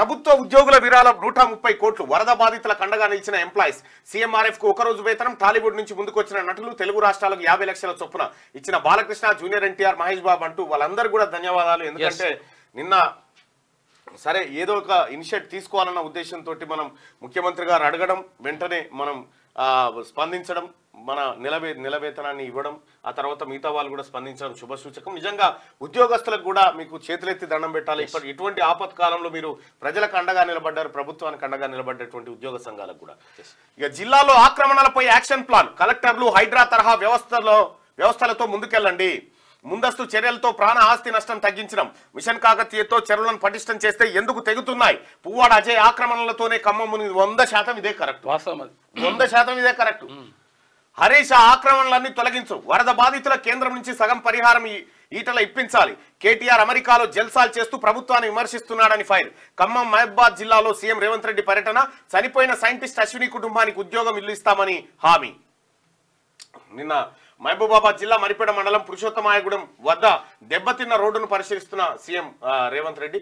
ప్రభుత్వ ఉద్యోగుల విరాళం నూట ముప్పై కోట్లు వరద బాధితులకు అండగా నిలిచిన ఎంప్లాయీస్ సీఎంఆర్ఎఫ్ కు ఒక రోజు వేతనం టాలీవుడ్ నుంచి ముందుకొచ్చిన నటులు తెలుగు రాష్ట్రాలకు యాభై లక్షల చొప్పున ఇచ్చిన బాలకృష్ణ జూనియర్ ఎన్టీఆర్ మహేష్ బాబు అంటూ వాళ్ళందరూ కూడా ధన్యవాదాలు ఎందుకంటే నిన్న సరే ఏదో ఒక ఇనిషియేట్ తీసుకోవాలన్న ఉద్దేశంతో మనం ముఖ్యమంత్రి గారు అడగడం వెంటనే మనం ఆ, స్పందించడం మన నిలవే నిలవేతనాన్ని ఇవ్వడం ఆ తర్వాత మిగతా వాళ్ళు కూడా స్పందించడం శుభసూచకం నిజంగా ఉద్యోగస్తులకు కూడా మీకు చేతులెత్తి దండం పెట్టాలి ఇప్పటి ఇటువంటి ఆపత్కాలంలో మీరు ప్రజలకు అండగా నిలబడ్డారు ప్రభుత్వానికి అండగా నిలబడ్డటువంటి ఉద్యోగ సంఘాలకు కూడా ఇక జిల్లాలో ఆక్రమణలపై యాక్షన్ ప్లాన్ కలెక్టర్లు హైడ్రా తరహా వ్యవస్థలో వ్యవస్థలతో ముందుకెళ్ళండి ముందస్తు చర్యలతో ప్రాణ ఆస్తి నష్టం తగ్గించడం మిషన్ కాకతీయతో చెరువులను పటిష్టం చేస్తే ఎందుకు తెగుతున్నాయి పువ్వాడ అజయ్ ఆక్రమణలతోనే ఖమ్మం మునిగి వంద శాతం ఇదే కరెక్ట్ వాస్తవం అది వంద శాతం ఇదే కరెక్ట్ హరీష్ ఆ ఆక్రమణలన్నీ తొలగించు వరద బాధితుల కేంద్రం నుంచి సగం పరిహారం ఈ- ఈటల ఇప్పించాలి కేటీఆర్ అమెరికాలో జల్సాలు చేస్తూ ప్రభుత్వాన్ని విమర్శిస్తున్నాడని ఫైర్ ఖమ్మం మహబాద్ జిల్లాలో సీఎం రేవంత్ రెడ్డి పర్యటన చనిపోయిన సైంటిస్ట్ అశ్విని కుటుంబానికి ఉద్యోగం ఇల్లు ఇస్తామని హామీ నిన్న మహబూబాబాద్ జిల్లా మరిపేడ మండలం పురుషోత్తమాయగూడెం వద్ద దెబ్బతిన్న రోడ్డును పరిశీలిస్తున్న సీఎం ఆ, రేవంత్ రెడ్డి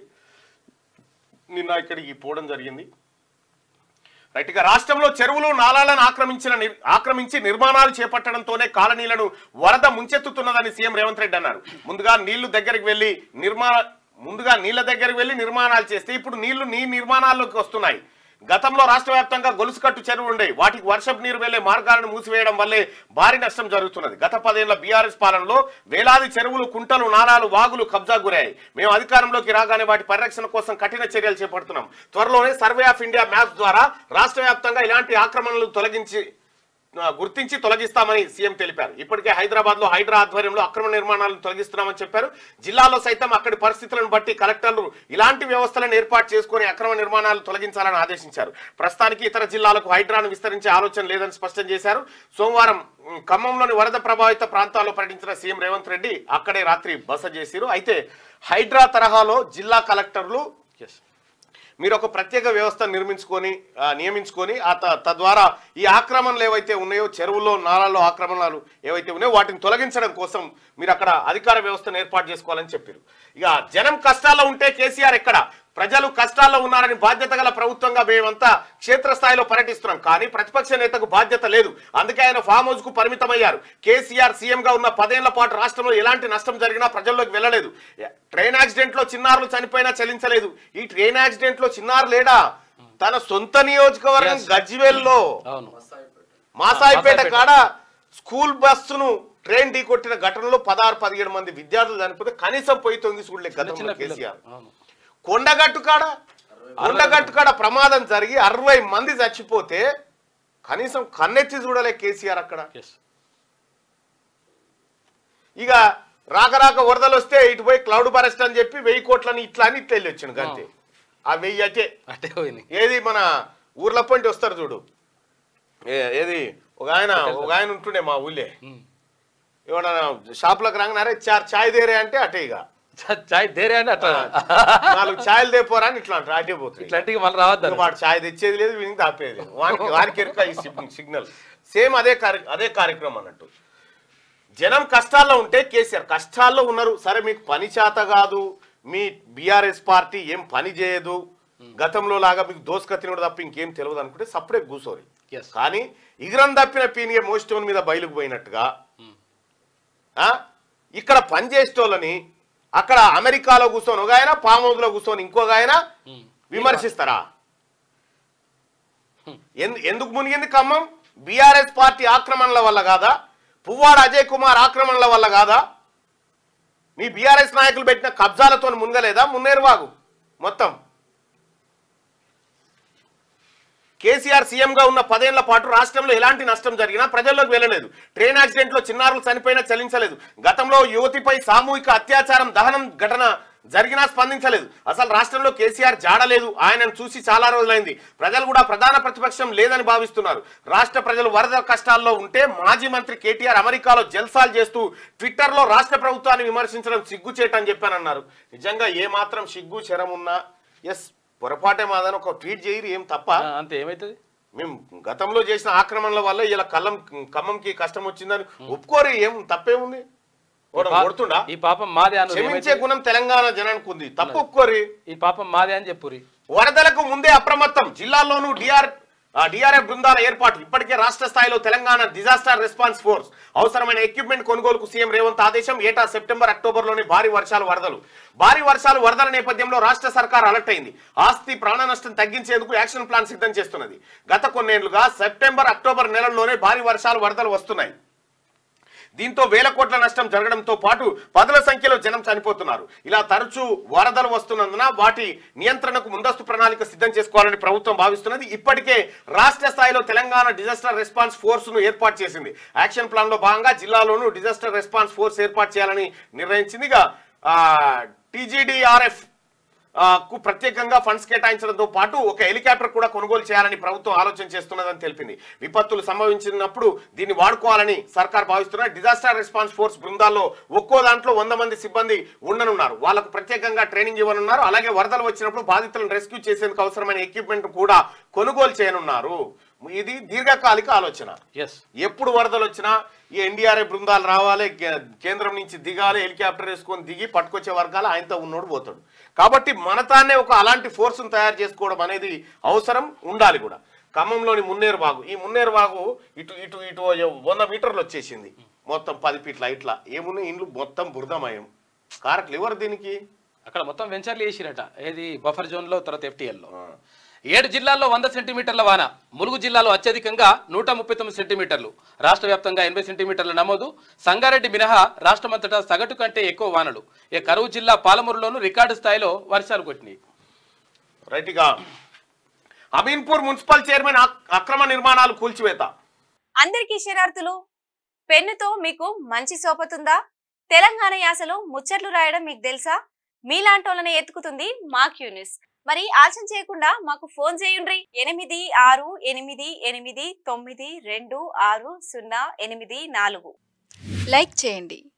నిన్న ఇక్కడికి పోవడం జరిగింది రైట్ ఇక రాష్ట్రంలో చెరువులు నాలాలను ఆక్రమించిన నిర్- ఆక్రమించి నిర్మాణాలు చేపట్టడంతోనే కాలనీలను వరద ముంచెత్తుతున్నదని సీఎం రేవంత్ రెడ్డి అన్నారు ముందుగా నీళ్లు దగ్గరికి వెళ్లి నిర్మాణ ముందుగా నీళ్ల దగ్గరికి వెళ్లి నిర్మాణాలు చేస్తే ఇప్పుడు నీళ్లు నీ నిర్మాణాల్లోకి వస్తున్నాయి గతంలో రాష్ట్ర వ్యాప్తంగా గొలుసుకట్టు చెరువులు ఉండే వాటికి వర్షపు నీరు వెళ్లే మార్గాలను మూసివేయడం వల్లే భారీ నష్టం జరుగుతున్నది గత పదేళ్ల బీఆర్ఎస్ పాలనలో వేలాది చెరువులు కుంటలు నాలాలు వాగులు కబ్జా గురయ్యాయి మేము అధికారంలోకి రాగానే వాటి పరిరక్షణ కోసం కఠిన చర్యలు చేపడుతున్నాం త్వరలోనే సర్వే ఆఫ్ ఇండియా మ్యాప్స్ ద్వారా రాష్ట్ర వ్యాప్తంగా ఇలాంటి ఆక్రమణలు తొలగించి ఆ, గుర్తించి తొలగిస్తామని సీఎం తెలిపారు ఇప్పటికే హైదరాబాద్ లో హైడ్రా ఆధ్వర్యంలో అక్రమ నిర్మాణాలను తొలగిస్తున్నామని చెప్పారు జిల్లాలో సైతం అక్కడి పరిస్థితులను బట్టి కలెక్టర్లు ఇలాంటి వ్యవస్థలను ఏర్పాటు చేసుకుని అక్రమ నిర్మాణాలు తొలగించాలని ఆదేశించారు ప్రస్తుతానికి ఇతర జిల్లాలకు హైడ్రాను విస్తరించే ఆలోచన లేదని స్పష్టం చేశారు సోమవారం ఉమ్, ఖమ్మంలోని వరద ప్రభావిత ప్రాంతాల్లో పర్యటించిన సీఎం రేవంత్ రెడ్డి అక్కడే రాత్రి బస చేసిరు అయితే హైడ్రా తరహాలో జిల్లా కలెక్టర్లు ఎస్ మీరు ఒక ప్రత్యేక వ్యవస్థ నిర్మించుకొని ఆ, నియమించుకొని ఆ త- తద్వారా ఈ ఆక్రమణలు ఏవైతే ఉన్నాయో చెరువుల్లో నాలాల్లో ఆక్రమణలు ఏవైతే ఉన్నాయో వాటిని తొలగించడం కోసం మీరు అక్కడ అధికార వ్యవస్థను ఏర్పాటు చేసుకోవాలని చెప్పారు ఇక జనం కష్టాల్లో ఉంటే కేసీఆర్ ఎక్కడ ప్రజలు కష్టాల్లో ఉన్నారని బాధ్యత గల ప్రభుత్వంగా మేమంతా క్షేత్రస్థాయిలో పర్యటిస్తున్నాం కానీ ప్రతిపక్ష నేతకు బాధ్యత లేదు అందుకే ఆయన ఫామ్ హౌస్ కు పరిమితమయ్యారు కేసీఆర్ సీఎం గా ఉన్న పదేళ్ల పాటు రాష్ట్రంలో ఎలాంటి నష్టం జరిగినా ప్రజల్లోకి వెళ్ళలేదు ట్రైన్ యాక్సిడెంట్ లో చిన్నారులు చనిపోయినా చెల్లించలేదు ఈ ట్రైన్ యాక్సిడెంట్ లో చిన్నారు లేడా తన సొంత నియోజకవర్గం Yes. గజ్వేల్లో అవును మాసాయిపేట మాసాయిపేట. కాడ స్కూల్ బస్సును ట్రైన్ ఢీకొట్టిన ఘటనలో పదహారు పదిహేడు మంది విద్యార్థులు చనిపోతే కనీసం పోయి తొంగి చూడలే చిన్న గతంలో చిన్న పిల్లలు కేసీఆర్ అవును కొండగట్టు కాడ కొండగట్టు కాడ ప్రమాదం జరిగి అరవై మంది చచ్చిపోతే కనీసం కన్నెత్తి చూడలే కేసీఆర్ అక్కడ ఎస్ ఇక రాక రాక వరదలు వస్తే ఇటు పోయి క్లౌడ్ బరెస్ట్ అని చెప్పి వెయ్యి కోట్లని ఇట్లా అని ఇట్లా వెళ్ళి వచ్చిండు అంతే ఆ వెయ్యి అటే అటే పోయినాయి ఏది మన ఊర్ల పొంటి వస్తారు చూడు ఏ- ఏది ఒక ఆయన ఒక ఆయన ఉంటుండే మా ఊళ్ళే ఉమ్. ఏమన్నా షాపులకు రాగానే చార్ చాయ్ దేరే అంటే అటే ఇక చ- చాయ్ దేరే అని అట్లా నాలుగు ఛాయలు దేపోరా అని ఇట్లా అంటారు అటే పోతుంది ఇట్లాంటివి మళ్ళీ రావద్దు ఇంకా వాడు ఛాయ్ తెచ్చేది లేదు వీనికి దాపేది లేదు వానికి వారికి ఎరుక ఈ సిగ్- సిగ్నల్ సేమ్ అదే కార్య అదే కార్యక్రమం అన్నట్టు జనం కష్టాల్లో ఉంటే కేసీఆర్ కష్టాల్లో ఉన్నారు సరే మీకు పని చేత కాదు మీ బీఆర్ఎస్ పార్టీ ఏం పని చేయదు గతంలో లాగా మీకు దోసుక తినడు తప్ప ఇంకేం తెలియదు అనుకుంటే సప్పుడే కూసోరి ఎస్ కానీ ఇగరం తప్పిన పీనిగే మోస్టోన్ మీద బయలుకు పోయినట్టుగా ఆ? ఇక్కడ పని చేసేటోళ్ళని అక్కడ అమెరికాలో కూర్చొని ఒక ఆయన పామ్ హౌస్లో కూర్చొని ఇంకొక ఆయన విమర్శిస్తారా ఎందు- ఎందుకు మునిగింది ఖమ్మం బీఆర్ఎస్ పార్టీ ఆక్రమణల వల్ల కాదా పువ్వాడ అజయ్ కుమార్ ఆక్రమణల వల్ల కాదా మీ బీఆర్ఎస్ నాయకులు పెట్టిన కబ్జాలతో మునగలేదా మున్నేరువాగు మొత్తం కేసీఆర్ సీఎంగా ఉన్న పదేళ్ల పాటు రాష్ట్రంలో ఎలాంటి నష్టం జరిగినా ప్రజల్లోకి వెళ్ళలేదు ట్రైన్ యాక్సిడెంట్ లో చిన్నారులు చనిపోయినా చెల్లించలేదు గతంలో యువతిపై సామూహిక అత్యాచారం దహనం ఘటన జరిగినా స్పందించలేదు అసలు రాష్ట్రంలో కేసీఆర్ జాడలేదు ఆయనను చూసి చాలా రోజులైంది ప్రజలు కూడా ప్రధాన ప్రతిపక్షం లేదని భావిస్తున్నారు రాష్ట్ర ప్రజలు వరద కష్టాల్లో ఉంటే మాజీ మంత్రి కేటీఆర్ అమెరికాలో జల్సాలు చేస్తూ ట్విట్టర్లో రాష్ట్ర ప్రభుత్వాన్ని విమర్శించడం సిగ్గుచేటని చెప్పానన్నారు నిజంగా ఏ మాత్రం సిగ్గు శరం ఉన్నా ఎస్ పొరపాటే మాదని ఒక ట్వీట్ చేయరు ఏం తప్ప ఆ, అంతే ఏమవుతుంది మేము గతంలో చేసిన ఆక్రమణల వల్ల ఇలా కళ్ళం ఖమ్మంకి కష్టం వచ్చిందని ఒప్పుకోరు ఏం తప్పేముంది ఓడం పా- కొడుతుండా ఈ పాపం మాదే అను క్షమించే గుణం తెలంగాణ జనానికి ఉంది తప్పు ఒప్పుకోరి ఈ పాపం మాదే అని చెప్పురి వరదలకు ముందే అప్రమత్తం జిల్లాల్లోనూ డిఆర్ డిఆర్ఎఫ్ బృందాల ఏర్పాటు ఇప్పటికే రాష్ట్ర స్థాయిలో తెలంగాణ డిజాస్టర్ రెస్పాన్స్ ఫోర్స్ అవసరమైన ఎక్విప్మెంట్ కొనుగోలుకు సీఎం రేవంత్ ఆదేశం ఏటా సెప్టెంబర్ అక్టోబర్లోని భారీ వర్షాలు వరదలు భారీ వర్షాలు వరదల నేపథ్యంలో రాష్ట్ర సర్కార్ అలర్ట్ అయింది ఆస్తి ప్రాణ నష్టం తగ్గించేందుకు యాక్షన్ ప్లాన్ సిద్ధం చేస్తున్నది గత కొన్నేళ్లుగా సెప్టెంబర్ అక్టోబర్ నెలల్లోనే భారీ వర్షాలు వరదలు వస్తున్నాయి దీంతో వేల కోట్ల నష్టం జరగడంతో పాటు పదుల సంఖ్యలో జనం చనిపోతున్నారు ఇలా తరచూ వరదలు వస్తున్నందున వాటి నియంత్రణకు ముందస్తు ప్రణాళిక సిద్ధం చేసుకోవాలని ప్రభుత్వం భావిస్తున్నది ఇప్పటికే రాష్ట్ర స్థాయిలో తెలంగాణ డిజాస్టర్ రెస్పాన్స్ ఫోర్స్ ను ఏర్పాటు చేసింది యాక్షన్ ప్లాన్ లో భాగంగా జిల్లాలోనూ డిజాస్టర్ రెస్పాన్స్ ఫోర్స్ ఏర్పాటు చేయాలని నిర్ణయించింది ఇక టీజీడీఆర్ఎఫ్ ఆ, కు ప్రత్యేకంగా ఫండ్స్ కేటాయించడంతో పాటు ఒక హెలికాప్టర్ కూడా కొనుగోలు చేయాలని ప్రభుత్వం ఆలోచన చేస్తున్నదని తెలిపింది విపత్తులు సంభవించినప్పుడు దీన్ని వాడుకోవాలని సర్కార్ భావిస్తున్న డిజాస్టర్ రెస్పాన్స్ ఫోర్స్ బృందాల్లో ఒక్కో దాంట్లో వంద మంది సిబ్బంది ఉండనున్నారు వాళ్ళకు ప్రత్యేకంగా ట్రైనింగ్ ఇవ్వనున్నారు అలాగే వరదలు వచ్చినప్పుడు బాధితులను రెస్క్యూ చేసేందుకు అవసరమైన ఎక్విప్మెంట్ కూడా కొనుగోలు చేయనున్నారు ఇది దీర్ఘకాలిక ఆలోచన ఎస్ ఎప్పుడు వరదలు వచ్చినా ఈ ఎన్డీఆర్ఎఫ్ బృందాలు రావాలి కే- కేంద్రం నుంచి దిగాలి హెలికాప్టర్ వేసుకొని దిగి పట్టుకొచ్చే వర్గాలు ఆయనతో ఉన్నోడు పోతాడు కాబట్టి మన తానే ఒక అలాంటి ఫోర్స్ను తయారు చేసుకోవడం అనేది అవసరం ఉండాలి కూడా ఖమ్మంలోని మున్నేరు వాగు ఈ మున్నేరు వాగు ఇటు ఇటు ఇటు వంద మీటర్లు వచ్చేసింది మొత్తం పది ఫీట్ల ఇట్లా ఏమున్నాయి ఇండ్లు మొత్తం బురదమయం కారకులు ఎవరు దీనికి అక్కడ మొత్తం వెంచర్లు వేసిరట ఏది బఫర్ జోన్ లో తర్వాత ఎఫ్టీఎల్ లో ఏడు జిల్లాల్లో వంద సెంటీమీటర్ల వాన ములుగు జిల్లాలో అత్యధికంగా నూట ముప్పై తొమ్మిది సెంటీమీటర్లు రాష్ట్ర వ్యాప్తంగా ఎనభై సెంటీమీటర్ల నమోదు సంగారెడ్డి మినహా రాష్ట్రమంతటా సగటు కంటే ఎక్కువ వానలు ఇక కరువు జిల్లా పాలమూరులోనూ రికార్డు స్థాయిలో వర్షాలు కొట్టినాయి రైట్గా అమీన్పూర్ మున్సిపల్ చైర్మన్ అక్- అక్రమ నిర్మాణాలు కూల్చివేత అందరికీ శరార్థులు పెన్నుతో మీకు మంచి సోపతుందా తెలంగాణ యాసలో ముచ్చట్లు రాయడం మీకు తెలుసా మీలాంటోళ్ళని ఎత్తుకుతుంది మా క్యూనిస్ మరి ఆలస్యం చేయకుండా మాకు ఫోన్ చేయండి ఎనిమిది ఆరు ఎనిమిది ఎనిమిది తొమ్మిది రెండు ఆరు సున్నా ఎనిమిది నాలుగు లైక్ చేయండి